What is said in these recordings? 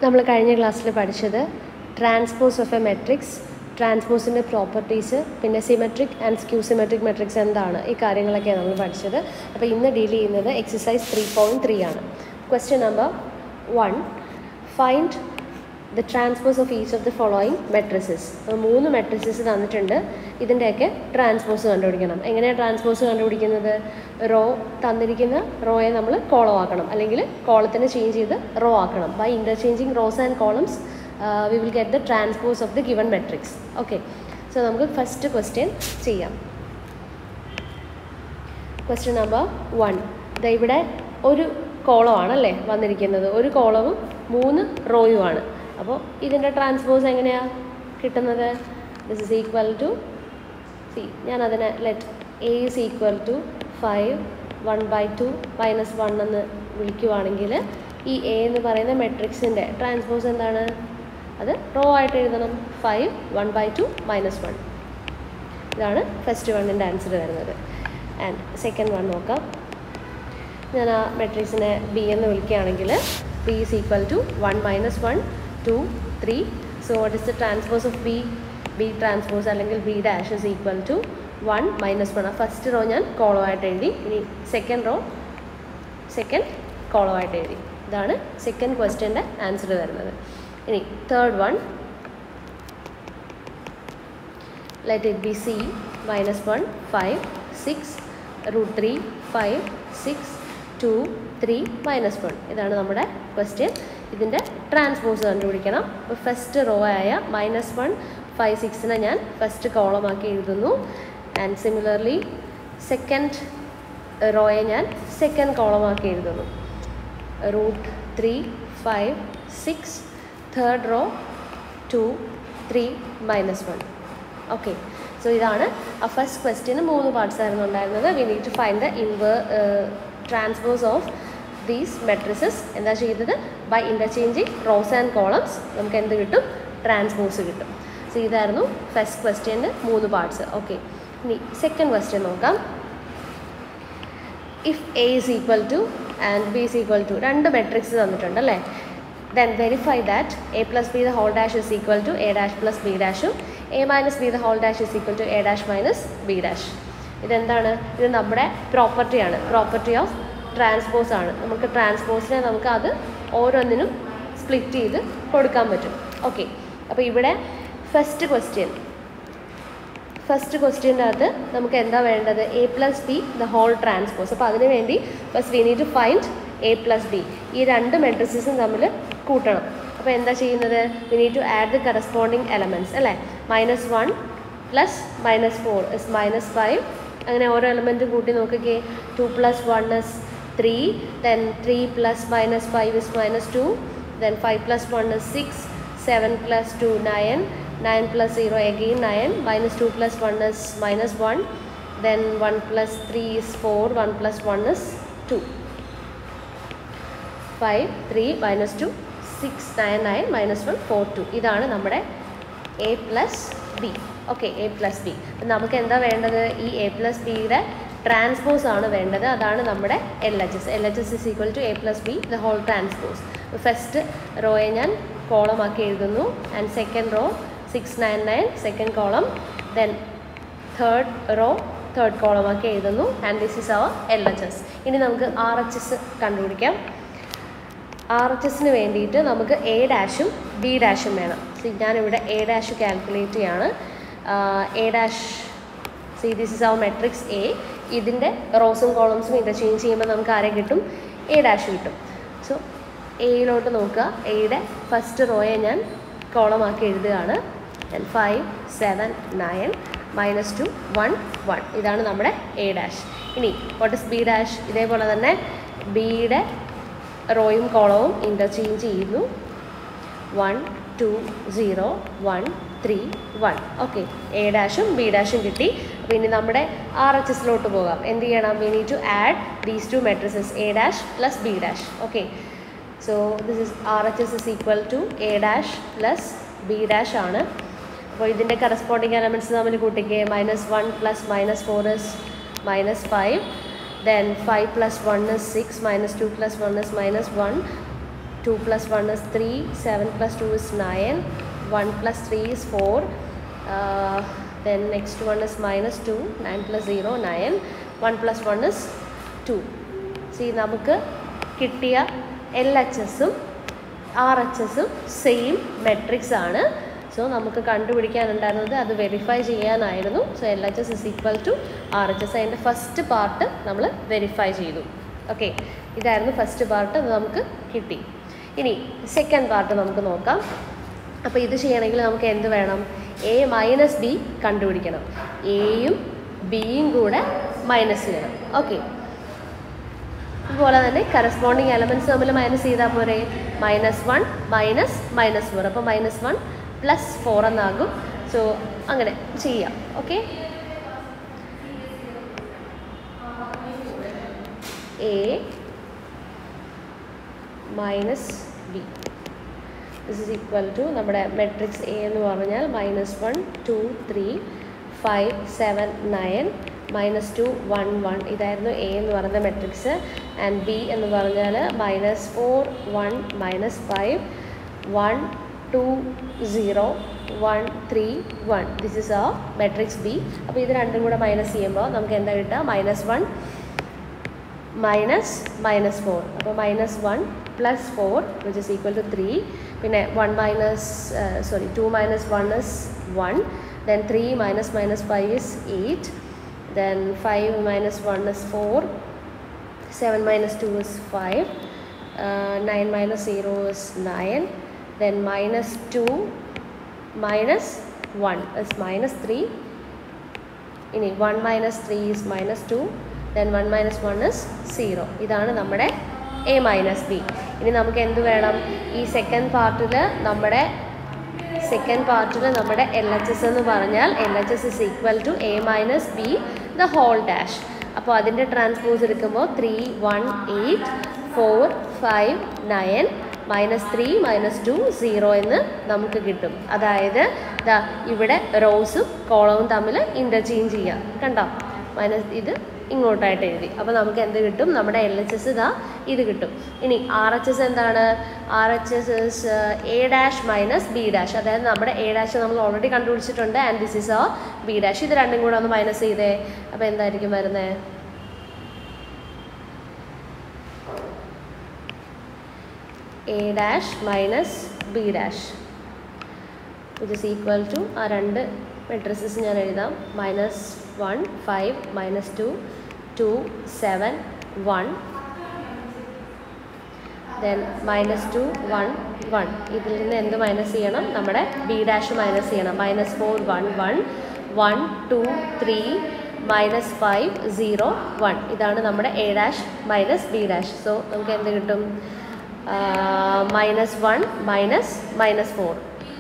നമ്മൾ കഴിഞ്ഞ ക്ലാസ്സിൽ പഠിച്ചത് ട്രാൻസ്പോസ് ഓഫ് എ മെട്രിക്സ് ട്രാൻസ്പോസിൻ്റെ പ്രോപ്പർട്ടീസ് പിന്നെ symmetric and skew symmetric matrix എന്താണ് ഈ കാര്യങ്ങളൊക്കെയാണ് നമ്മൾ പഠിച്ചത് അപ്പോൾ ഇന്ന് ഡീൽ ചെയ്യുന്നത് എക്സസൈസ് ത്രീ പോയിൻറ്റ് ത്രീ ആണ് question number one find the transpose of each of the following matrices അപ്പോൾ മൂന്ന് മെട്രിസസ് തന്നിട്ടുണ്ട് ഇതിൻ്റെയൊക്കെ ട്രാൻസ്പോസ് കണ്ടുപിടിക്കണം എങ്ങനെയാണ് ട്രാൻസ്പോസ് കണ്ടുപിടിക്കുന്നത് റോ തന്നിരിക്കുന്ന റോയെ നമ്മൾ കോളം ആക്കണം അല്ലെങ്കിൽ കോളത്തിനെ ചേഞ്ച് ചെയ്ത് റോ ആക്കണം by interchanging rows and columns we will get the transpose of the given matrix okay so നമുക്ക് ഫസ്റ്റ് ക്വസ്റ്റ്യൻ ചെയ്യാം ക്വസ്റ്റ്യൻ നമ്പർ വൺ ദ ഇവിടെ ഒരു കോളമാണ് അല്ലേ വന്നിരിക്കുന്നത് ഒരു കോളവും മൂന്ന് റോയുമാണ് അപ്പോൾ ഇതിൻ്റെ ട്രാൻസ്പോസ് എങ്ങനെയാണ് കിട്ടുന്നത് this is equal to see ഞാൻ അതിനെ let A is equal to five one by two minus one എന്ന് വിളിക്കുവാണെങ്കിൽ ഈ എ എന്ന് പറയുന്ന മെട്രിക്സിൻ്റെ ട്രാൻസ്പോസ് എന്താണ് അത് റോ ആയിട്ട് എഴുതണം five one by two minus one ഇതാണ് ഫസ്റ്റ് വണ്ണിൻ്റെ ആൻസർ വരുന്നത് ആൻഡ് സെക്കൻഡ് വൺ നോക്കാം ഞാൻ ആ മെട്രിക്സിനെ ബി എന്ന് വിളിക്കുകയാണെങ്കിൽ B is equal to one minus one two three so what is the transpose of B B transpose അല്ലെങ്കിൽ B dash is equal to one minus one ആ first row ഞാൻ column ആയിട്ട് എഴുതി ഇനി സെക്കൻഡ് റോ സെക്കൻഡ് കോളോ ആയിട്ട് എഴുതി ഇതാണ് second ക്വസ്റ്റ്യൻ്റെ answer വരുന്നത് ഇനി third one let it be c minus 1 5 6 root 3 5 6 2 3 minus one ഇതാണ് നമ്മുടെ ക്വസ്റ്റ്യൻ ഇതിൻ്റെ ട്രാൻസ്പോസ് കണ്ടുപിടിക്കണം അപ്പോൾ ഫസ്റ്റ് റോ ആയ മൈനസ് വൺ ഫൈവ് സിക്സിനെ ഞാൻ ഫസ്റ്റ് കോളമാക്കി എഴുതുന്നു ആൻഡ് സിമിലർലി സെക്കൻഡ് റോയെ ഞാൻ സെക്കൻഡ് കോളമാക്കി എഴുതുന്നു root three five six third row two three minus one okay so ഇതാണ് ആ ഫസ്റ്റ് ക്വസ്റ്റ്യന് മൂന്ന് പാർട്സ് ആയിരുന്നു ഉണ്ടായിരുന്നത് we need to find the inverse transpose of these matrices എന്താ ചെയ്തത് by interchanging rows and columns നമുക്ക് എന്ത് കിട്ടും ട്രാൻസ്പോസ് കിട്ടും സോ ഇതായിരുന്നു ഫസ്റ്റ് ക്വസ്റ്റ്യൻ്റെ മൂന്ന് പാർട്സ് ഓക്കെ ഇനി സെക്കൻഡ് ക്വസ്റ്റ്യൻ നോക്കാം if A is equal to and B is equal to രണ്ട് മെട്രിക്സ് തന്നിട്ടുണ്ട് അല്ലേ then verify that A plus B the whole dash is equal to A dash plus B ഡാഷും A minus B the whole dash is equal to A dash minus B dash ഇതെന്താണ് ഇത് നമ്മുടെ പ്രോപ്പർട്ടിയാണ് property of transpose ആണ് നമുക്ക് ട്രാൻസ്പോസിനെ നമുക്ക് അത് ഓരോന്നിനും സ്പ്ലിറ്റ് ചെയ്ത് കൊടുക്കാൻ പറ്റും ഓക്കെ അപ്പോൾ ഇവിടെ ഫസ്റ്റ് ക്വസ്റ്റ്യൻ ഫസ്റ്റ് ക്വസ്റ്റ്യൻ്റെ അകത്ത് നമുക്ക് എന്താ വേണ്ടത് A plus B the whole transpose അപ്പോൾ അതിന് വേണ്ടി first we need to find A plus B ഈ രണ്ട് മെട്രിസസും തമ്മിൽ കൂട്ടണം അപ്പോൾ എന്താ ചെയ്യുന്നത് we need to add the corresponding elements അല്ലേ minus one plus minus four is minus five അങ്ങനെ ഓരോ എലമെൻറ്റും കൂട്ടി നോക്കിക്കേ two plus one is three then three plus minus five is minus two then five plus one is six seven plus two nine 9 plus 0 again 9 minus 2 plus 1 is minus 1 then 1 plus 3 is 4 1 plus 1 is 2 5 3 minus 2 6 9 9 minus 1 4 2 ഇതാണ് നമ്മുടെ A plus B okay A plus B നമുക്ക് എന്താ വേണ്ടത് ഈ A plus ബിയുടെ transpose ആണ് വേണ്ടത് അതാണ് നമ്മുടെ L H S L H S is equal to A plus B the whole transpose first റോയെ ഞാൻ കോളമാക്കി എഴുതുന്നു and second row six nine nine second column then third row third കോളമാക്കി എഴുതുന്നു and this is our L H S ഇനി നമുക്ക് R H S കണ്ടുപിടിക്കാം R H എസിന് വേണ്ടിയിട്ട് നമുക്ക് എ ഡാഷും ബി ഡാഷും വേണം സി ഞാനിവിടെ എ ഡാഷ് കാൽക്കുലേറ്റ് ചെയ്യാണ് A dash see this is our matrix A ഇതിൻ്റെ റോസും കോളംസും ഇൻ്റർചേഞ്ച് ചെയ്യുമ്പോൾ നമുക്ക് ആരെ കിട്ടും എ ഡാഷ് കിട്ടും സോ എയിലോട്ട് നോക്കുക എയുടെ ഫസ്റ്റ് റോയെ ഞാൻ കോളമാക്കി എഴുതുകയാണ് then five seven nine minus two one one ഇതാണ് നമ്മുടെ എ ഡാഷ് ഇനി വാട്ട് ഇസ് ബി ഡാഷ് ഇതേപോലെ തന്നെ ബിയുടെ റോയും കോളവും ഇൻ്റർചേഞ്ച് ചെയ്യുന്നു one two zero one three one okay A ഡാഷും ബി ഡാഷും കിട്ടി അപ്പോൾ ഇനി നമ്മുടെ ആർ എച്ച് എസിലോട്ട് പോകാം എന്ത് ചെയ്യണം we need to add these two matrices A dash plus B dash okay so this is R H S is equal to A dash plus B dash ആണ് അപ്പോൾ ഇതിൻ്റെ കറസ്പോണ്ടിങ് എലമെൻറ്റ്സ് തമ്മിൽ കൂട്ടിക്ക് minus one plus minus four is minus five then five plus one is six minus two plus one is minus one 2 plus 1 is 3, 7 plus 2 is 9, 1 plus 3 is 4, uh, then next one is minus 2, 9 plus 0, 9, 1 plus 1 is 2. See, നമുക്ക് കിട്ടിയ L H എസും R H എസും same matrix ആണ് so നമുക്ക് കണ്ടുപിടിക്കാനുണ്ടായിരുന്നത് അത് verify ചെയ്യാനായിരുന്നു so L H S is equal to R H S അതിൻ്റെ ഫസ്റ്റ് പാർട്ട് നമ്മൾ വെരിഫൈ ചെയ്തു ഓക്കെ ഇതായിരുന്നു ഫസ്റ്റ് പാർട്ട് അത് നമുക്ക് കിട്ടി ഇനി സെക്കൻഡ് പാർട്ട് നമുക്ക് നോക്കാം അപ്പോൾ ഇത് ചെയ്യണമെങ്കിൽ നമുക്ക് എന്ത് വേണം എ മൈനസ് ബി കണ്ടുപിടിക്കണം എയും ബിയും കൂടെ മൈനസ് ചെയ്യണം ഓക്കെ അതുപോലെ തന്നെ കറസ്പോണ്ടിങ് എലമെൻറ്റ്സ് തമ്മിൽ മൈനസ് ചെയ്താൽ പോരെ minus one minus minus four അപ്പോൾ മൈനസ് വൺ പ്ലസ് ഫോർ എന്നാകും സോ അങ്ങനെ ചെയ്യാം okay A minus B this is equal to നമ്മുടെ മെട്രിക്സ് എ എന്ന് പറഞ്ഞാൽ minus one two three five seven nine minus two one one ഇതായിരുന്നു A എന്ന് പറയുന്ന മെട്രിക്സ് ആൻഡ് ബി എന്ന് പറഞ്ഞാൽ minus four one minus five one two zero one three one this is ആ matrix B അപ്പോൾ ഇത് രണ്ടും കൂടെ മൈനസ് ചെയ്യുമ്പോൾ നമുക്ക് എന്താ കിട്ടുക minus one minus minus four അപ്പോൾ minus one plus four which is equal to three പിന്നെ one minus sorry two minus one is one then three minus minus five is eight then five minus one is four seven minus two is five nine minus zero is nine then minus two minus one is minus three ഇനി one minus three is minus two then one minus one is zero ഇതാണ് നമ്മുടെ A minus B ഇനി നമുക്ക് എന്ത് വേണം ഈ second പാർട്ടിൽ നമ്മുടെ സെക്കൻഡ് പാർട്ടിൽ നമ്മുടെ എൽ എച്ച് എസ് എന്ന് പറഞ്ഞാൽ L H S is equal to A minus B the whole dash അപ്പോൾ അതിൻ്റെ ട്രാൻസ്പോസ് എടുക്കുമ്പോൾ three one eight four five nine minus three minus two zero എന്ന് നമുക്ക് കിട്ടും അതായത് ദാ ഇവിടെ റോസും കോളവും തമ്മിൽ ഇൻ്റർചേഞ്ച് ചെയ്യാം കണ്ടോ മൈനസ് ഇത് ഇങ്ങോട്ടായിട്ട് എഴുതി അപ്പോൾ നമുക്ക് എന്ത് കിട്ടും നമ്മുടെ എൽ എച്ച് എസ് ഇതാ ഇത് കിട്ടും ഇനി ആർ എച്ച് എസ് എന്താണ് R H S is A dash minus B dash അതായത് നമ്മുടെ എ ഡാഷ് നമ്മൾ ഓൾറെഡി കണ്ടുപിടിച്ചിട്ടുണ്ട് ആൻഡ് ദിസ് ഇസ് ആ ബി ഡാഷ് ഇത് രണ്ടും കൂടെ ഒന്ന് മൈനസ് ചെയ്തേ അപ്പോൾ എന്തായിരിക്കും വരുന്നത് A dash minus B dash which is equal to ആ രണ്ട് മെട്രിസസ് ഞാൻ എഴുതാം minus one five minus two two seven one then minus two one one ഇതിൽ നിന്ന് എന്ത് മൈനസ് ചെയ്യണം നമ്മുടെ ബി ഡാഷ് മൈനസ് ചെയ്യണം minus four one one one two three minus five zero one ഇതാണ് നമ്മുടെ A dash minus B dash so നമുക്ക് എന്ത് കിട്ടും minus one minus minus four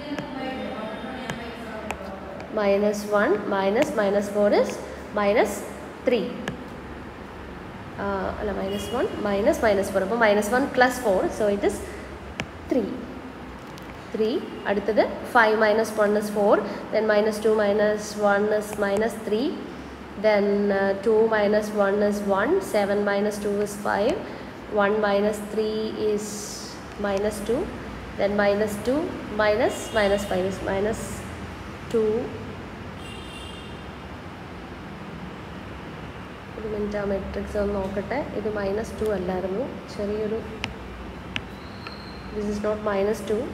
minus one minus minus four is minus three അല്ല minus one minus minus four അപ്പോൾ minus one plus four so it is three three അടുത്തത് five minus one is four then minus two minus one is minus three then two minus one is one seven minus two is five one minus three is minus two then minus two minus minus five is minus two ഒരു minute ആ matrix ഒന്ന് നോക്കട്ടെ ഇത് മൈനസ് ടു അല്ലായിരുന്നു ചെറിയൊരു this is not minus two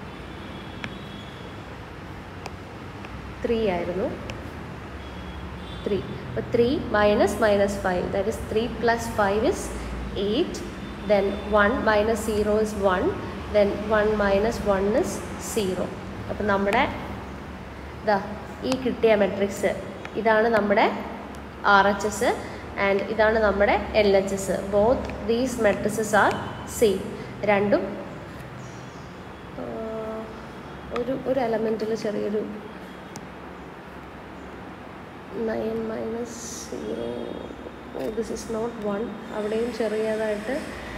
three ആയിരുന്നു ത്രീ അപ്പോൾ three minus minus five that is three plus five is eight then one minus zero is one then one minus one is zero അപ്പം നമ്മുടെ ഇതാ ഈ കിട്ടിയ മെട്രിക്സ് ഇതാണ് നമ്മുടെ R H S and ഇതാണ് നമ്മുടെ L H S both these matrices are same രണ്ടും ഒരു ഒരു എലമെൻറ്റിൽ ചെറിയൊരു nine minus zero this is not one അവിടെയും ചെറിയതായിട്ട്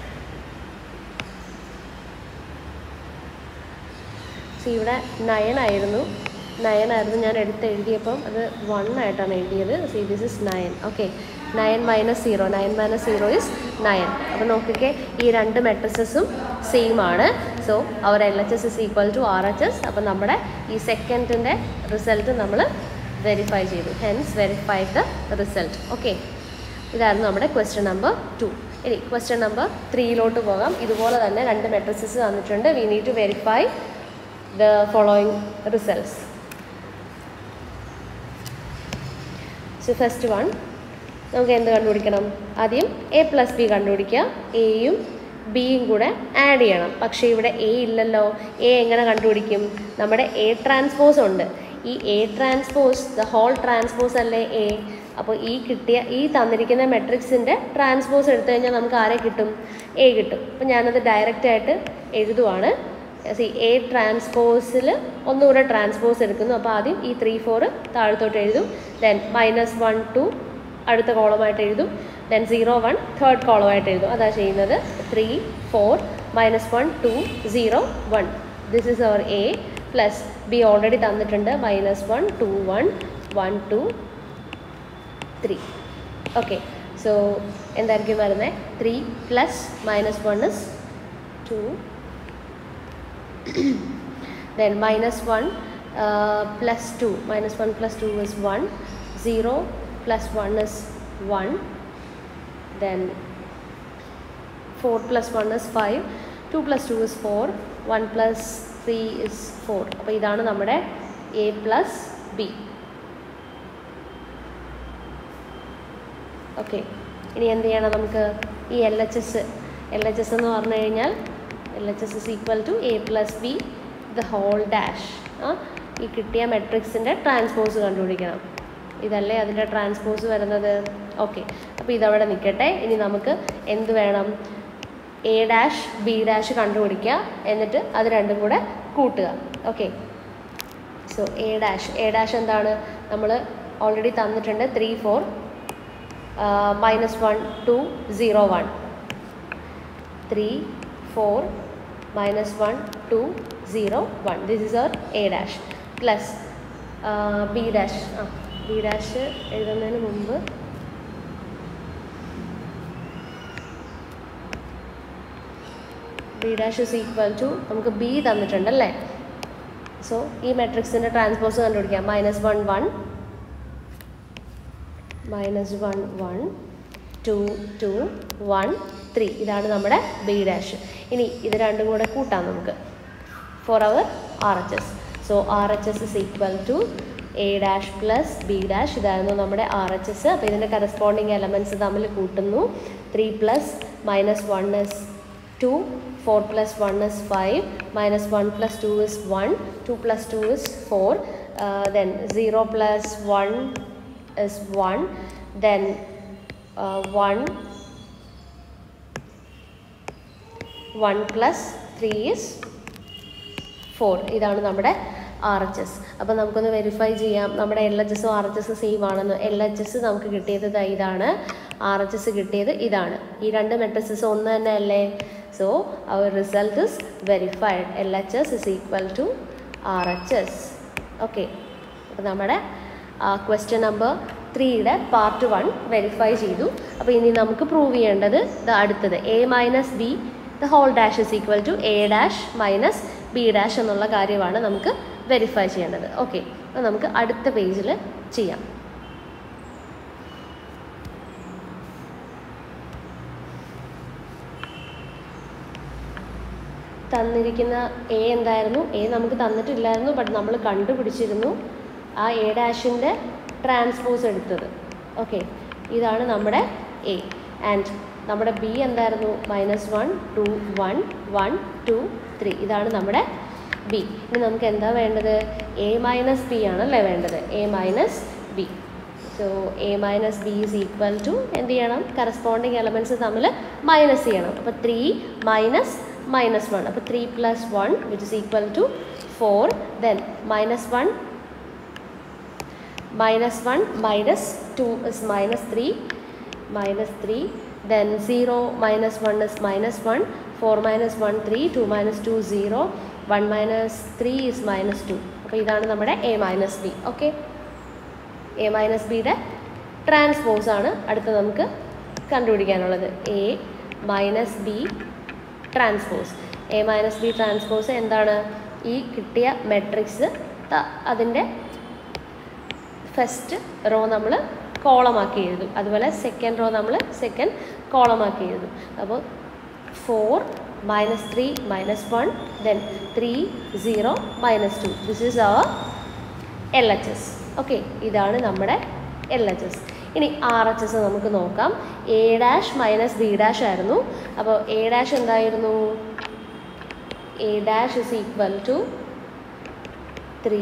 സി ഇവിടെ നയൻ ആയിരുന്നു നയൻ ആയിരുന്നു ഞാൻ എടുത്ത് എഴുതിയപ്പം അത് വൺ ആയിട്ടാണ് എഴുതിയത് see this is nine okay nine minus zero nine minus zero is nine അപ്പോൾ നോക്കിക്കേ ഈ രണ്ട് മെട്രിസസും സെയിം ആണ് so our L H S is equal to R H S അപ്പോൾ നമ്മുടെ ഈ സെക്കൻഡിൻ്റെ റിസൾട്ട് നമ്മൾ വെരിഫൈ ചെയ്തു hence verify the result okay ഇതായിരുന്നു നമ്മുടെ ക്വസ്റ്റ്യൻ നമ്പർ ടു ഇനി ക്വസ്റ്റ്യൻ നമ്പർ ത്രീയിലോട്ട് പോകാം ഇതുപോലെ തന്നെ രണ്ട് മെട്രിസസ് തന്നിട്ടുണ്ട് we need to verify the following results so first one നമുക്ക് എന്ത് കണ്ടുപിടിക്കണം ആദ്യം എ പ്ലസ് ബി കണ്ടുപിടിക്കുക എയും ബിയും കൂടെ ആഡ് ചെയ്യണം പക്ഷേ ഇവിടെ എ ഇല്ലല്ലോ എ എങ്ങനെ കണ്ടുപിടിക്കും നമ്മുടെ എ ട്രാൻസ്പോസ് ഉണ്ട് ഈ A transpose the whole transpose അല്ലേ എ അപ്പോൾ ഈ കിട്ടിയ ഈ തന്നിരിക്കുന്ന മെട്രിക്സിൻ്റെ ട്രാൻസ്പോസ് എടുത്തു കഴിഞ്ഞാൽ നമുക്ക് ആരെ കിട്ടും എ കിട്ടും അപ്പോൾ ഞാനത് ഡയറക്റ്റ് ആയിട്ട് എഴുതുവാണ് സി എ ട്രാൻസ്പോസിൽ ഒന്നുകൂടെ ട്രാൻസ്പോസ് എടുക്കുന്നു അപ്പോൾ ആദ്യം ഈ ത്രീ ഫോർ താഴത്തോട്ട് എഴുതും ദെൻ മൈനസ് വൺ ടു അടുത്ത കോളമായിട്ട് എഴുതും ദെൻ സീറോ വൺ തേർഡ് കോളമായിട്ട് എഴുതും അതാ ചെയ്യുന്നത് three four minus one two zero one this is our A plus B already തന്നിട്ടുണ്ട് minus one two one one two three okay so എന്തായിരിക്കും വരുന്നത് three plus minus one is two then minus 1 uh, plus 2 minus 1 plus 2 is 1 0 plus 1 is 1 then 4 plus 1 is 5 2 plus 2 is 4 1 plus 3 is 4 അപ്പോൾ ഇതാണ് നമ്മുടെ A plus B okay ഇനി എന്ത് ചെയ്യണം നമുക്ക് ഈ L H S L H S എന്ന് പറഞ്ഞു കഴിഞ്ഞാൽ L H S is equal to A plus B the whole dash ഈ കിട്ടിയ മെട്രിക്സിൻ്റെ ട്രാൻസ്പോസ് കണ്ടുപിടിക്കണം ഇതല്ലേ അതിൻ്റെ ട്രാൻസ്പോസ് വരുന്നത് ഓക്കെ അപ്പോൾ ഇതവിടെ നിൽക്കട്ടെ ഇനി നമുക്ക് എന്ത് വേണം എ ഡാഷ് ബി ഡാഷ് കണ്ടുപിടിക്കുക എന്നിട്ട് അത് രണ്ടും കൂടെ കൂട്ടുക okay so A dash A dash എന്താണ് നമ്മൾ ഓൾറെഡി തന്നിട്ടുണ്ട് three four minus one two zero one three four minus one two zero one this is our A dash plus B dash ആ ബി ഡാഷ് എഴുതുന്നതിന് മുമ്പ് B dash is equal to നമുക്ക് B തന്നിട്ടുണ്ടല്ലേ so ഈ മെട്രിക്സിൻ്റെ transpose കണ്ടുപിടിക്കാം minus one one minus one one two two one three ഇതാണ് നമ്മുടെ ബി ഡാഷ് ഇനി ഇത് രണ്ടും കൂടെ കൂട്ടാം നമുക്ക് for our R H S so R H S is equal to A dash plus B dash ഇതായിരുന്നു നമ്മുടെ ആർ എച്ച് എസ് അപ്പോൾ ഇതിൻ്റെ കറസ്പോണ്ടിങ് എലമെൻറ്റ്സ് തമ്മിൽ കൂട്ടുന്നു three plus minus one is two four plus one is five minus one plus two is one two plus two is four then zero plus one is one then one one plus three is four ഇതാണ് നമ്മുടെ R H S അപ്പോൾ നമുക്കൊന്ന് verify ചെയ്യാം നമ്മുടെ L H എസും R H S same ആണെന്ന് L H S നമുക്ക് കിട്ടിയത് ദാ ഇതാണ് ആർ എച്ച് എസ് കിട്ടിയത് ഇതാണ് ഈ രണ്ട് മെട്രിക്സസ് ഒന്ന് തന്നെ അല്ലേ so our result is verified L H S is equal to R H S okay അപ്പോൾ നമ്മുടെ ക്വസ്റ്റ്യൻ നമ്പർ ത്രീയുടെ പാർട്ട് വൺ വെരിഫൈ ചെയ്തു അപ്പോൾ ഇനി നമുക്ക് പ്രൂവ് ചെയ്യേണ്ടത് ഇത് അടുത്തത് A minus B the whole dash is equal to A dash minus B dash എന്നുള്ള കാര്യമാണ് നമുക്ക് വെരിഫൈ ചെയ്യേണ്ടത് ഓക്കെ അപ്പോൾ നമുക്ക് അടുത്ത പേജിൽ ചെയ്യാം തന്നിരിക്കുന്ന എ എന്തായിരുന്നു എ നമുക്ക് തന്നിട്ടില്ലായിരുന്നു ബട്ട് നമ്മൾ കണ്ടുപിടിച്ചിരുന്നു ആ എ ഡാഷിൻ്റെ ട്രാൻസ്പോസ് എടുത്തത് ഓക്കെ ഇതാണ് നമ്മുടെ എ ആൻഡ് നമ്മുടെ ബി എന്തായിരുന്നു minus one two one one two three ഇതാണ് നമ്മുടെ ബി ഇനി നമുക്ക് എന്താ വേണ്ടത് എ മൈനസ് ബി ആണല്ലേ വേണ്ടത് A minus B so A minus B is equal to എന്ത് ചെയ്യണം കറസ്പോണ്ടിങ് എലമെൻറ്റ്സ് തമ്മിൽ മൈനസ് ചെയ്യണം അപ്പോൾ ത്രീ മൈനസ് മൈനസ് വൺ അപ്പോൾ three plus one which is equal to four then minus one minus 1 minus 2 is minus 3 minus 3 then 0 minus 1 is minus 1 4 minus 1 3 2 minus 2 0 1 minus 3 is minus 2 അപ്പോൾ ഇതാണ് നമ്മുടെ A minus B okay A minus ബിയുടെ transpose ആണ് അടുത്ത് നമുക്ക് കണ്ടുപിടിക്കാനുള്ളത് A minus B transpose A minus B transpose എന്താണ് ഈ കിട്ടിയ മെട്രിക്സ് അതിൻ്റെ ഫസ്റ്റ് റോ നമ്മൾ കോളമാക്കി എഴുതും അതുപോലെ സെക്കൻഡ് റോ നമ്മൾ സെക്കൻഡ് കോളമാക്കി എഴുതും അപ്പോൾ four minus three minus one then three zero minus two this is our L H S okay ഇതാണ് നമ്മുടെ എൽ എച്ച് എസ് ഇനി ആർ എച്ച് എസ് നമുക്ക് നോക്കാം A dash minus B dash ആയിരുന്നു അപ്പോൾ എ ഡാഷ് എന്തായിരുന്നു A dash is equal to three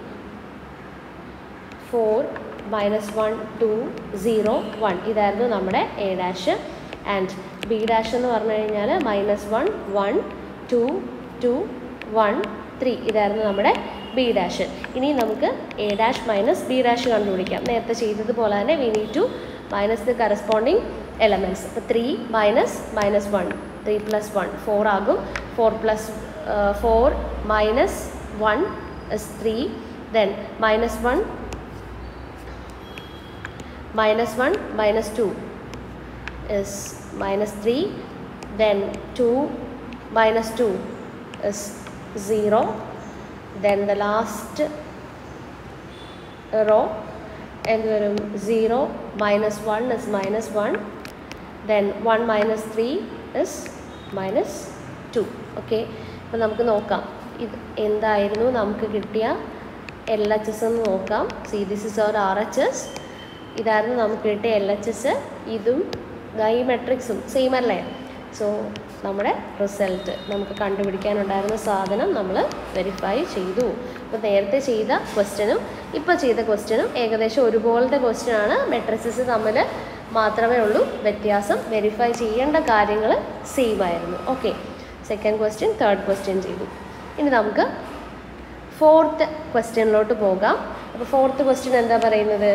four minus one two zero one ഇതായിരുന്നു നമ്മുടെ A dash and B dash എന്ന് പറഞ്ഞു കഴിഞ്ഞാൽ minus one one two two one three ഇതായിരുന്നു നമ്മുടെ ബി ഡാഷ് ഇനി നമുക്ക് A dash minus B dash കണ്ടുപിടിക്കാം നേരത്തെ ചെയ്തതുപോലെ തന്നെ we need to minus the corresponding elements അപ്പോൾ three minus minus one three plus one four ആകും four plus four minus one is three then minus one minus 1 minus 2 is minus 3 then 2 minus 2 is 0 then the last row എന്ത് വരും zero minus one is minus one then one minus three is minus two okay അപ്പോൾ നമുക്ക് നോക്കാം ഇത് എന്തായിരുന്നു നമുക്ക് കിട്ടിയ L H S എന്ന് നോക്കാം see this is our R H S ഇതായിരുന്നു നമുക്ക് കിട്ടിയ എൽ എച്ച് എസ് ഇതും ഈ മെട്രിക്സും സെയിം അല്ലേ സോ നമ്മുടെ റിസൾട്ട് നമുക്ക് കണ്ടുപിടിക്കാനുണ്ടായിരുന്ന സാധനം നമ്മൾ വെരിഫൈ ചെയ്തു അപ്പോൾ നേരത്തെ ചെയ്ത ക്വസ്റ്റ്യനും ഇപ്പോൾ ചെയ്ത ക്വസ്റ്റ്യനും ഏകദേശം ഒരുപോലത്തെ ക്വസ്റ്റ്യൻ ആണ് മെട്രിക്സസ് തമ്മിൽ മാത്രമേ ഉള്ളൂ വ്യത്യാസം വെരിഫൈ ചെയ്യേണ്ട കാര്യങ്ങൾ സെയിം ആയിരുന്നു okay second question third question ചെയ്തു ഇനി നമുക്ക് ഫോർത്ത് ക്വസ്റ്റ്യനിലോട്ട് പോകാം അപ്പോൾ ഫോർത്ത് ക്വസ്റ്റ്യൻ എന്താ പറയുന്നത്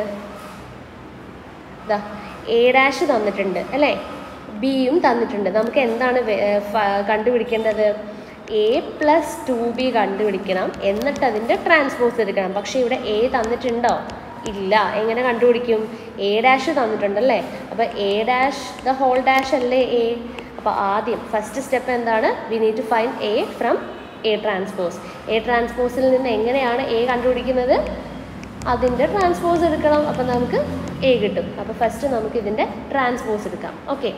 ഇതാ എ ഡാഷ് തന്നിട്ടുണ്ട് അല്ലേ ബിയും തന്നിട്ടുണ്ട് നമുക്ക് എന്താണ് വെ- ഏർ ഫ- കണ്ടുപിടിക്കേണ്ടത് എ പ്ലസ് ടു ബി കണ്ടുപിടിക്കണം എന്നിട്ട് അതിൻ്റെ ട്രാൻസ്പോസ് എടുക്കണം പക്ഷേ ഇവിടെ എ തന്നിട്ടുണ്ടോ ഇല്ല എങ്ങനെ കണ്ടുപിടിക്കും എ ഡാഷ് തന്നിട്ടുണ്ടല്ലേ അപ്പോൾ A dash the whole dash അല്ലേ എ അപ്പോൾ ആദ്യം ഫസ്റ്റ് സ്റ്റെപ്പ് എന്താണ് we need to find A from A transpose A ട്രാൻസ്പോസിൽ നിന്ന് എങ്ങനെയാണ് എ കണ്ടുപിടിക്കുന്നത് അതിൻ്റെ ട്രാൻസ്പോസ് എടുക്കണം അപ്പം നമുക്ക് എ കിട്ടും അപ്പോൾ ഫസ്റ്റ് നമുക്ക് ഇതിൻ്റെ ട്രാൻസ്പോസ് എടുക്കാം okay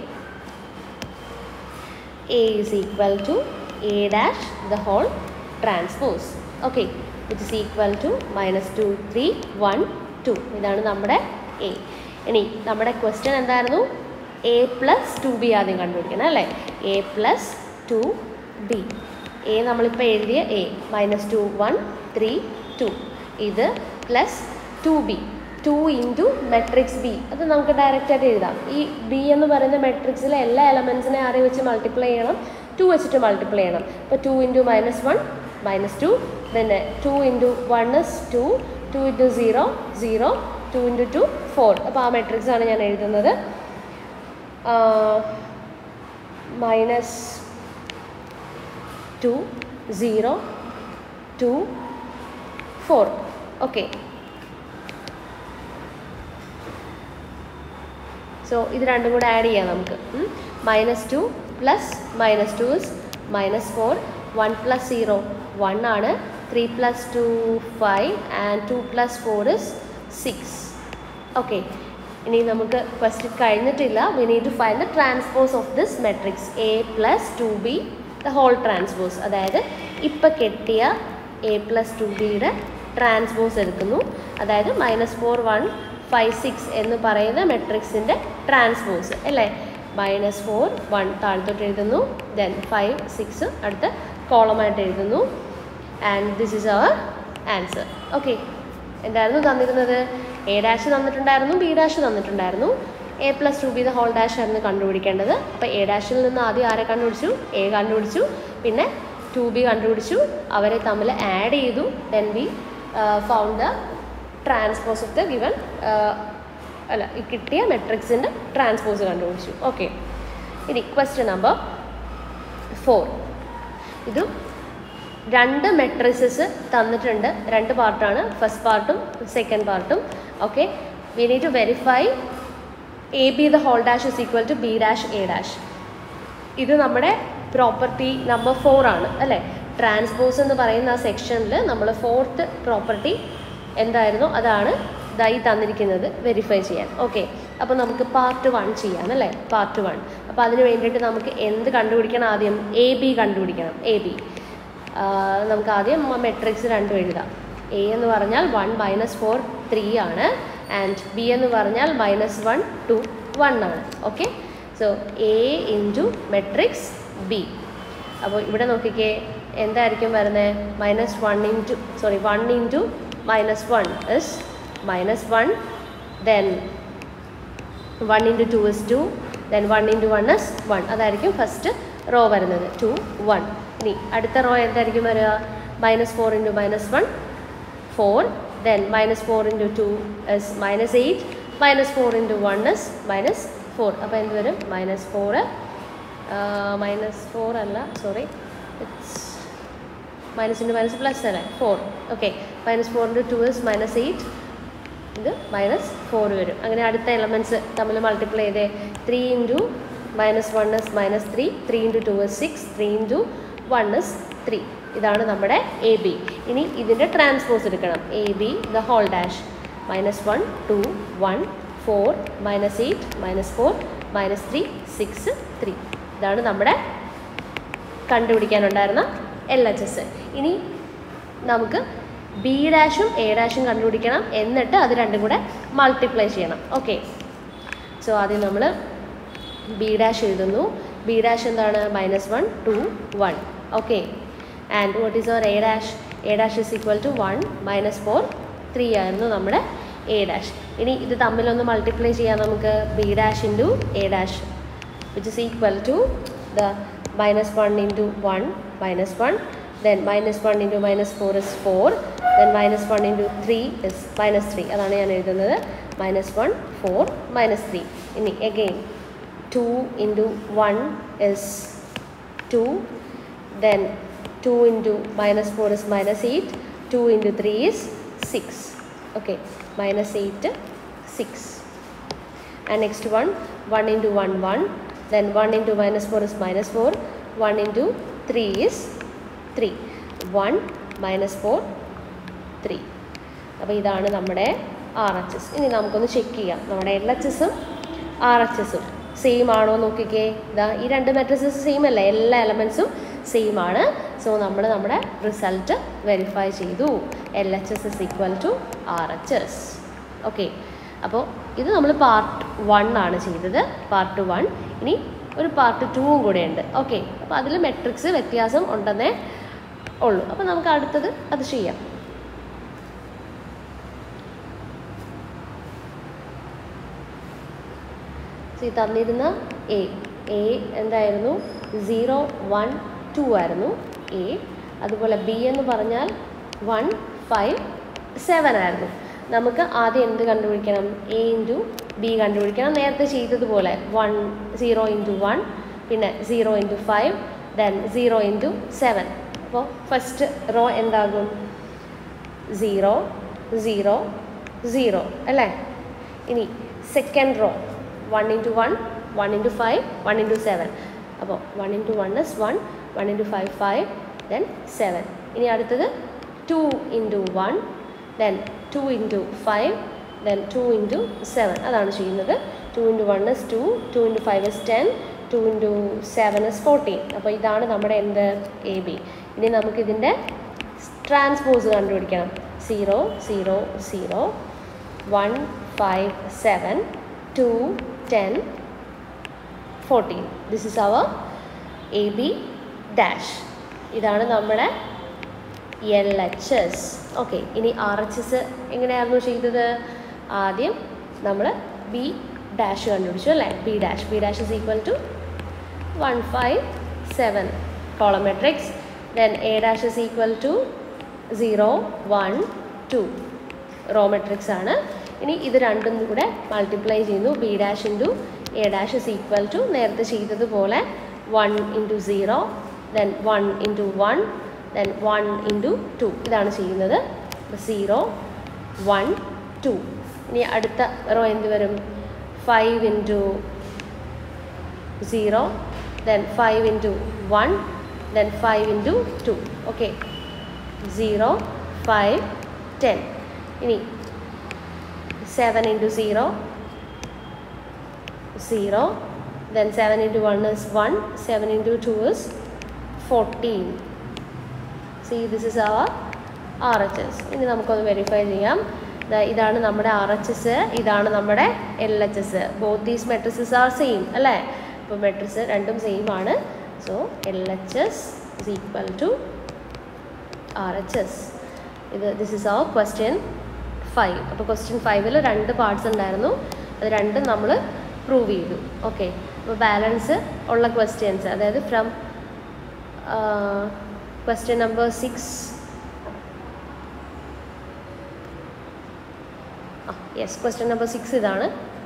A is equal to A dash the whole transpose okay it is equal to minus two three one two ഇതാണ് നമ്മുടെ എ ഇനി നമ്മുടെ ക്വസ്റ്റ്യൻ എന്തായിരുന്നു എ പ്ലസ് ടു ബി ആദ്യം കണ്ടുപിടിക്കണം അല്ലേ A plus two B A നമ്മളിപ്പോൾ എഴുതിയ A minus two one three two ഇത് plus two B two into matrix B അത് നമുക്ക് ഡയറക്റ്റ് ആയിട്ട് എഴുതാം ഈ ബി എന്ന് പറയുന്ന മെട്രിക്സിലെ എല്ലാ എലമെൻസിനെ ആരെ വെച്ച് മൾട്ടിപ്ലൈ ചെയ്യണം ടു വെച്ചിട്ട് മൾട്ടിപ്ലൈ ചെയ്യണം ഇപ്പോൾ two into minus one minus two പിന്നെ two into one is two two into zero zero two into two four അപ്പോൾ ആ മെട്രിക്സ് ആണ് ഞാൻ എഴുതുന്നത് minus two zero two four okay so ഇത് രണ്ടും കൂടെ ആഡ് ചെയ്യാം നമുക്ക് minus two plus minus two is minus four one plus zero one ആണ് three plus two five and two plus four is six okay ഇനി നമുക്ക് question കഴിഞ്ഞിട്ടില്ല we need to find the transpose of this matrix A plus two B the whole transpose അതായത് ഇപ്പം കെട്ടിയ A plus two ബിയുടെ transpose എടുക്കുന്നു അതായത് minus four one five six എന്ന് പറയുന്ന മെട്രിക്സിൻ്റെ ട്രാൻസ്പോസ് അല്ലേ മൈനസ് ഫോർ വൺ താഴത്തോട്ട് എഴുതുന്നു ദെൻ ഫൈവ് സിക്സ് അടുത്ത കോളമായിട്ട് എഴുതുന്നു and this is our answer okay എന്തായിരുന്നു തന്നിരുന്നത് എ ഡാഷ് തന്നിട്ടുണ്ടായിരുന്നു ബി ഡാഷ് തന്നിട്ടുണ്ടായിരുന്നു A plus two B the whole dash ആയിരുന്നു കണ്ടുപിടിക്കേണ്ടത് അപ്പോൾ എ ഡാഷിൽ നിന്ന് ആദ്യം ആരെ കണ്ടുപിടിച്ചു എ കണ്ടുപിടിച്ചു പിന്നെ ടു ബി കണ്ടുപിടിച്ചു അവരെ തമ്മിൽ ആഡ് ചെയ്തു then be found the transpose of the given അല്ല ഈ കിട്ടിയ മെട്രിക്സിൻ്റെ ട്രാൻസ്പോസ് കണ്ടുപിടിച്ചു ഓക്കെ ഇനി ക്വസ്റ്റ്യൻ നമ്പർ ഫോർ ഇതും രണ്ട് മെട്രിസസ് തന്നിട്ടുണ്ട് രണ്ട് പാർട്ടാണ് ഫസ്റ്റ് പാർട്ടും സെക്കൻഡ് പാർട്ടും okay we need to verify A B the whole dash is equal to B dash A dash ഇത് നമ്മുടെ പ്രോപ്പർട്ടി നമ്പർ ഫോർ ആണ് അല്ലേ ട്രാൻസ്പോസ് എന്ന് പറയുന്ന ആ സെക്ഷനിൽ നമ്മൾ ഫോർത്ത് പ്രോപ്പർട്ടി എന്തായിരുന്നു അതാണ് ഇതായി തന്നിരിക്കുന്നത് വെരിഫൈ ചെയ്യാൻ ഓക്കെ അപ്പോൾ നമുക്ക് പാർട്ട് വൺ ചെയ്യാം അല്ലേ പാർട്ട് വൺ അപ്പോൾ അതിന് വേണ്ടിയിട്ട് നമുക്ക് എന്ത് കണ്ടുപിടിക്കണം ആദ്യം എ ബി കണ്ടുപിടിക്കണം എ ബി നമുക്ക് ആദ്യം മെട്രിക്സ് രണ്ടും എഴുതാം എ എന്ന് പറഞ്ഞാൽ വൺ മൈനസ് ഫോർ ത്രീ ആണ് ആൻഡ് ബി എന്ന് പറഞ്ഞാൽ മൈനസ് വൺ ടു വൺ ആണ് okay so A into matrix B അപ്പോൾ ഇവിടെ നോക്കിക്കേ എന്തായിരിക്കും വരുന്നത് minus one into sorry one into minus one is minus one then one into two is two then one into one is one അതായിരിക്കും first row വരുന്നത് to one ഇനി അടുത്ത row എന്തായിരിക്കും വരിക minus four into minus one four then minus four into two is minus eight minus four into one is minus four അപ്പോൾ എന്ത് വരും minus four minus four അല്ല sorry it's minus into minus plus അല്ലേ four okay minus four into two is minus eight ഇത് minus four വരും അങ്ങനെ അടുത്ത elements തമ്മിൽ മൾട്ടിപ്ലൈ ചെയ്തേ three into minus one is minus three three into two is six three into one is three ഇതാണ് നമ്മുടെ A B ഇനി ഇതിൻ്റെ ട്രാൻസ്പോസ് എടുക്കണം A B the whole dash minus one two one four minus eight minus four minus three six three ഇതാണ് നമ്മുടെ കണ്ടുപിടിക്കാനുണ്ടായിരുന്ന L H S ഇനി നമുക്ക് B ഡാഷും എ ഡാഷും കണ്ടുപിടിക്കണം എന്നിട്ട് അത് രണ്ടും കൂടെ മൾട്ടിപ്ലൈ ചെയ്യണം ഓക്കെ സോ ആദ്യം നമ്മൾ ബി ഡാഷ് എഴുതുന്നു ബി ഡാഷ് എന്താണ് minus one two one okay and what is our A dash A dash is equal to one minus four three ആയിരുന്നു നമ്മുടെ എ ഡാഷ് ഇനി ഇത് തമ്മിലൊന്ന് മൾട്ടിപ്ലൈ ചെയ്യാം നമുക്ക് B dash into A dash which is equal to the minus one into one minus one then minus 1 into minus 4 is 4 then minus 1 into 3 is minus 3 അതാണ് ഞാൻ എഴുതുന്നത് minus one four minus three ഇനി again two into one is two then two into minus four is minus eight two into three is six okay minus eight six and next one 1 into 1 1 then 1 into minus 4 is minus 4 1 into 3 is 3 1 minus 4 3 അപ്പോൾ ഇതാണ് നമ്മുടെ R H S ഇനി നമുക്കൊന്ന് check ചെയ്യാം നമ്മുടെ L H എസും R H എസും same ആണോ നോക്കിക്കേ ഇതാ ഈ രണ്ട് മെട്രിക്സസ് സെയിം അല്ല എല്ലാ എലമെൻസും സെയിം ആണ് സോ നമ്മൾ നമ്മുടെ റിസൾട്ട് വെരിഫൈ ചെയ്തു L H S is equal to R H S okay അപ്പോൾ ഇത് നമ്മൾ പാർട്ട് വൺ ആണ് ചെയ്തത് പാർട്ട് വൺ ഇനി ഒരു പാർട്ട് ടൂവും കൂടെ ഉണ്ട് ഓക്കെ അപ്പോൾ അതിൽ മെട്രിക്സ് വ്യത്യാസം ഉണ്ടെന്നേ ഉള്ളൂ അപ്പോൾ നമുക്ക് അടുത്തത് അത് ചെയ്യാം ഈ തന്നിരുന്ന എ എ എന്തായിരുന്നു സീറോ വൺ ടു ആയിരുന്നു എ അതുപോലെ ബി എന്ന് പറഞ്ഞാൽ വൺ ഫൈവ് സെവൻ ആയിരുന്നു നമുക്ക് ആദ്യം എന്ത് കണ്ടുപിടിക്കണം എ ഇൻറ്റു ബി കണ്ടുപിടിക്കണം നേരത്തെ ചെയ്തതുപോലെ വൺ സീറോ ഇൻറ്റു വൺ പിന്നെ zero into five then zero into seven അപ്പോൾ ഫസ്റ്റ് റോ എന്താകും സീറോ സീറോ സീറോ അല്ലേ ഇനി second row one into one one into five one into seven അപ്പോൾ one into one is one one into five five then seven ഇനി അടുത്തത് two into one then two into five then two into seven അതാണ് ചെയ്യുന്നത് two into one is two two into five is ten two into seven is fourteen അപ്പോൾ ഇതാണ് നമ്മുടെ എന്ത് A B ഇനി നമുക്കിതിൻ്റെ ട്രാൻസ്പോസ് കണ്ടുപിടിക്കണം zero zero zero one five seven two ten fourteen this is our A B dash ഇതാണ് നമ്മുടെ L H S okay ഇനി ആർ എച്ച് എസ് എങ്ങനെയായിരുന്നു ചെയ്തത് ആദ്യം നമ്മൾ ബി ഡാഷ് കണ്ടുപിടിച്ചു അല്ലേ B dash B dash is equal to one five seven column matrix then A dash is equal to zero one two row matrix ആണ് ഇനി ഇത് രണ്ടും കൂടെ മൾട്ടിപ്ലൈ ചെയ്യുന്നു B dash into A dash is equal to നേരത്തെ ചെയ്തതുപോലെ one into zero then one into one then one into two ഇതാണ് ചെയ്യുന്നത് സീറോ വൺ ടു ഇനി അടുത്ത റോ എന്ത് വരും five into zero then five into one then five into two okay zero five ten ഇനി seven into zero zero then seven into one is one seven into two is fourteen C this is our R H S ഇനി നമുക്കൊന്ന് verify ചെയ്യാം ദാ ഇതാണ് നമ്മുടെ R H S ഇതാണ് നമ്മുടെ L H S both these matrices are same അല്ലേ അപ്പോൾ മെട്രിക്സ് രണ്ടും സെയിം ആണ് so L H S is equal to R H S ഇത് this is our question five അപ്പോൾ ക്വസ്റ്റ്യൻ ഫൈവിൽ രണ്ട് പാർട്സ് ഉണ്ടായിരുന്നു അത് രണ്ടും നമ്മൾ പ്രൂവ് ചെയ്തു ഓക്കെ അപ്പോൾ ബാലൻസ് ഉള്ള ക്വസ്റ്റ്യൻസ് അതായത് ഫ്രം ക്വസ്റ്റ്യൻ നമ്പർ സിക്സ് ആ യെസ് ക്വസ്റ്റ്യൻ നമ്പർ സിക്സ് ഇതാണ്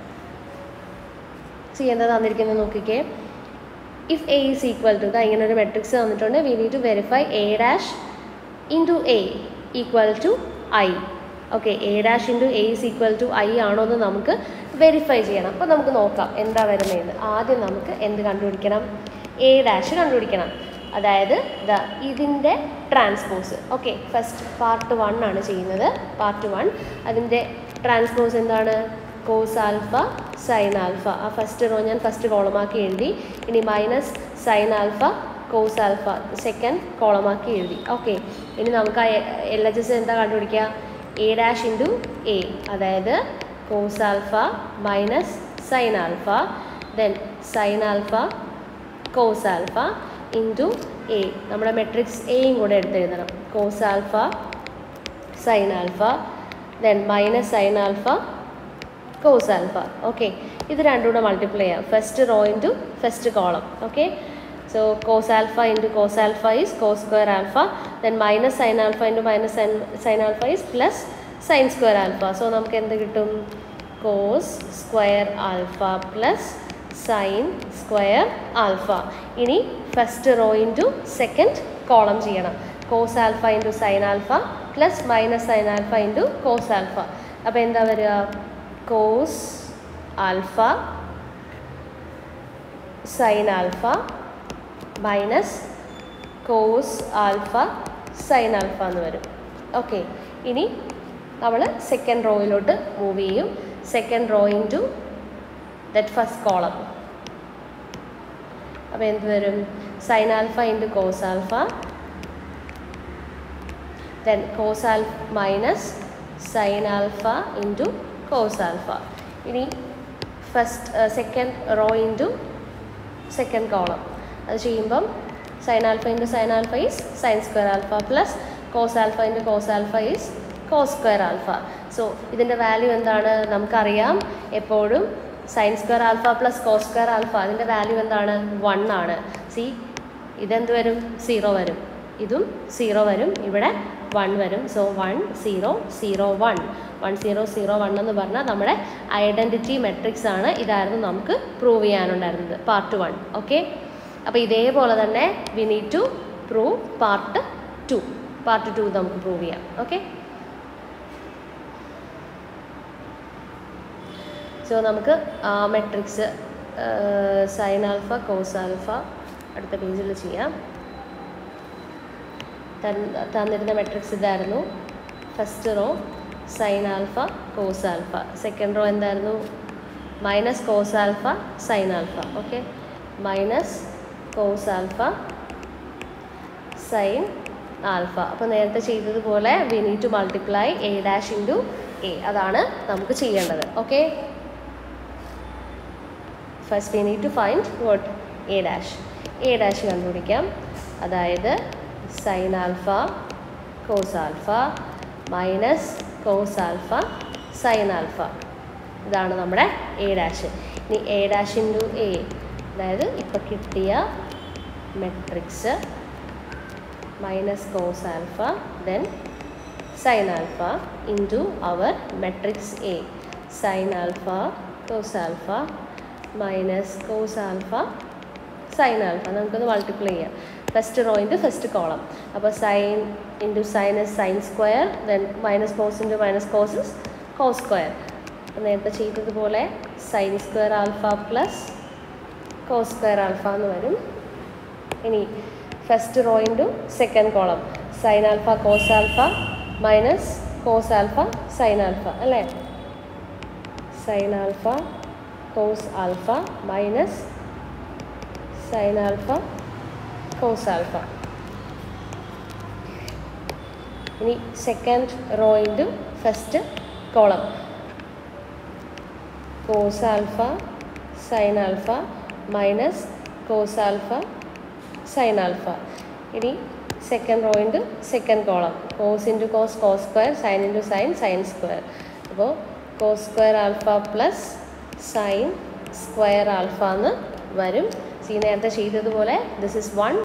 സി എന്താ തന്നിരിക്കുന്നത് നോക്കിക്കേ if A is equal to ഇങ്ങനെ ഒരു മെട്രിക്സ് തന്നിട്ടുണ്ട് we need to verify A dash into A equal to I okay A dash into A is equal to I ആണോ എന്ന് നമുക്ക് വെരിഫൈ ചെയ്യണം അപ്പോൾ നമുക്ക് നോക്കാം എന്താ വരുന്നതെന്ന് ആദ്യം നമുക്ക് എന്ത് കണ്ടുപിടിക്കണം എ ഡാഷ് കണ്ടുപിടിക്കണം അതായത് ദ ഇതിൻ്റെ transpose okay first part one ആണ് ചെയ്യുന്നത് പാർട്ട് വൺ അതിൻ്റെ ട്രാൻസ്പോസ് എന്താണ് കോസ് ആൽഫ സൈൻ ആൽഫ ആ ഫസ്റ്റ് റോ ഞാൻ ഫസ്റ്റ് കോളമാക്കി എഴുതി ഇനി minus sine alpha cos alpha second കോളമാക്കി എഴുതി ഓക്കെ ഇനി നമുക്ക് ആ എൽ എച്ച് എസ് എന്താ കണ്ടുപിടിക്കുക എ ഡാഷ് ഇൻറ്റു എ അതായത് cos alpha minus sine alpha then sine alpha cos alpha into A നമ്മുടെ മെട്രിക്സ് എയും കൂടെ എടുത്തെഴുതണം cos alpha sine alpha then minus sine alpha cos alpha okay ഇത് രണ്ടും കൂടെ മൾട്ടിപ്ലൈ ചെയ്യാം first row into first column okay so cos alpha into cos alpha is cos square alpha then minus sine alpha into minus sine sine alpha is plus sine square alpha so നമുക്ക് എന്ത് കിട്ടും cos square alpha plus sine square alpha ഇനി first row into second column ചെയ്യണം cos alpha into sine alpha plus minus sine alpha into cos alpha അപ്പോൾ എന്താ വരിക cos alpha sine alpha minus cos alpha sine alpha എന്ന് വരും okay ഇനി നമ്മൾ second റോയിലോട്ട് മൂവ് ചെയ്യും second row into that first column അപ്പോൾ എന്ത് വരും sine alpha into cos alpha then cos alpha minus sine alpha into cos alpha ഇനി first second row into second column അത് ചെയ്യുമ്പം sine alpha into sine alpha is sine square alpha plus cos alpha into cos alpha is cos square alpha so ഇതിൻ്റെ value എന്താണ് നമുക്കറിയാം എപ്പോഴും sine square alpha plus cos square alpha അതിൻ്റെ value എന്താണ് one ആണ് C ഇതെന്ത് വരും zero വരും ഇതും സീറോ വരും ഇവിടെ വൺ വരും so one zero zero one one zero zero one എന്ന് പറഞ്ഞാൽ നമ്മുടെ ഐഡൻറ്റിറ്റി മെട്രിക്സ് ആണ് ഇതായിരുന്നു നമുക്ക് പ്രൂവ് ചെയ്യാനുണ്ടായിരുന്നത് പാർട്ട് വൺ ഓക്കെ അപ്പോൾ ഇതേപോലെ തന്നെ we need to prove part two part two നമുക്ക് പ്രൂവ് ചെയ്യാം ഓക്കെ സോ നമുക്ക് matrix sine alpha cos alpha അടുത്ത പേജിൽ ചെയ്യാം തന്നിരുന്ന മെട്രിക്സ് ഇതായിരുന്നു first row sine alpha cos alpha second row എന്തായിരുന്നു minus cos alpha sine alpha okay minus cos alpha sine alpha അപ്പോൾ നേരത്തെ ചെയ്തതുപോലെ we need to multiply A dash into A അതാണ് നമുക്ക് ചെയ്യേണ്ടത് okay first we need to find what A dash A dash കണ്ടുപിടിക്കാം അതായത് sine alpha cos alpha minus cos alpha sine alpha ഇതാണ് നമ്മുടെ എ ഡാഷ് ഇനി എ ഡാഷ് ഇൻറ്റു എ അതായത് ഇപ്പോൾ കിട്ടിയ matrix minus cos alpha then sine alpha into our matrix A sine alpha cos alpha minus cos alpha sine alpha നമുക്കത് multiply ചെയ്യാം first row into first column അപ്പോൾ sine into sine is sine square then minus cos into minus cos is cos square നേരത്തെ ചെയ്തതുപോലെ sine square alpha plus cos square alpha എന്ന് വരും ഇനി first row into second column sine alpha cos alpha minus cos alpha sine alpha അല്ലേ sine alpha cos alpha minus sine alpha cos alpha ഇനി second row into first column cos alpha sine alpha minus cos alpha sine alpha ഇനി second row into second column cos into cos cos square sine into sine sine square അപ്പോൾ cos square alpha plus sine square alpha എന്ന് വരും C നേരത്തെ ചെയ്തതുപോലെ this is one